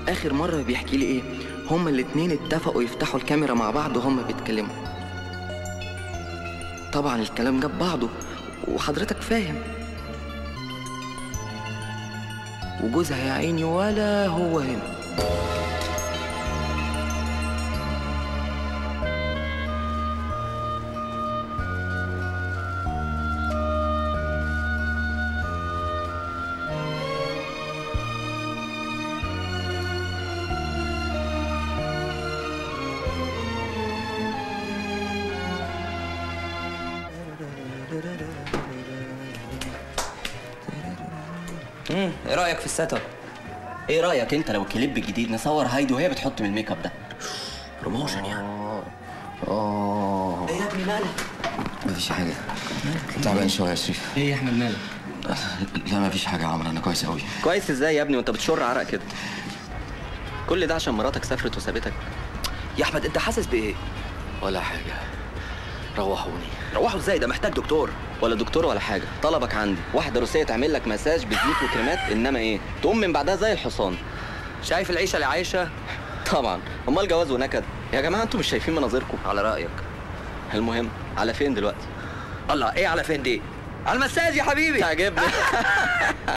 اخر مره بيحكي لي ايه هما الاتنين اتفقوا يفتحوا الكاميرا مع بعض وهما بيتكلموا طبعا الكلام جاب بعضه وحضرتك فاهم وجوزها يا عيني ولا هو هنا امم ايه رايك في السيت اب ايه رايك انت لو الكليب الجديد نصور هايدي وهي بتحط من الميك اب ده بروموشن يعني اه ايه يا ابني مالك مفيش حاجة تعبان شوية يا شريف ايه يا احمد مالك لا مفيش حاجة يا عمرو أنا كويس أوي كويس ازاي يا ابني وانت بتشر عرق كده كل ده عشان مراتك سافرت وسابتك يا احمد انت حاسس بايه ولا حاجة روحوني روحوا ازاي ده محتاج دكتور ولا دكتور ولا حاجه طلبك عندي واحده روسيه تعمل لك مساج بزيوت وكريمات انما ايه تقوم من بعدها زي الحصان شايف العيشه اللي عايشه طبعا امال جواز ونكد يا جماعه انتوا مش شايفين مناظركم على رايك المهم على فين دلوقتي الله ايه على فين دي على المساج يا حبيبي تعجبني